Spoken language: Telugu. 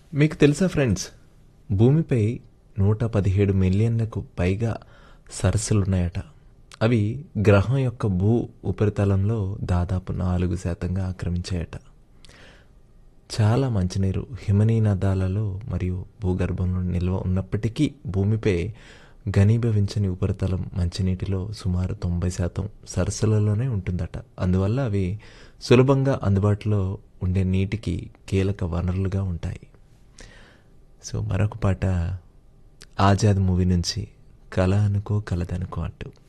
మీకు తెలుసా ఫ్రెండ్స్ భూమిపై నూట పదిహేడు మిలియన్లకు పైగా సరస్సులున్నాయట అవి గ్రహం యొక్క భూ ఉపరితలంలో దాదాపు నాలుగు శాతంగా ఆక్రమించాయట చాలా మంచినీరు హిమనీనదాలలో మరియు భూగర్భంలో నిల్వ ఉన్నప్పటికీ భూమిపై ఘనీభవించని ఉపరితలం మంచినీటిలో సుమారు తొంభై శాతం సరస్సులలోనే ఉంటుందట అందువల్ల అవి సులభంగా అందుబాటులో ఉండే నీటికి కీలక వనరులుగా ఉంటాయి సో మరొక పాట ఆజాద్ మూవీ నుంచి కళ అనుకో కలదనుకో అంటూ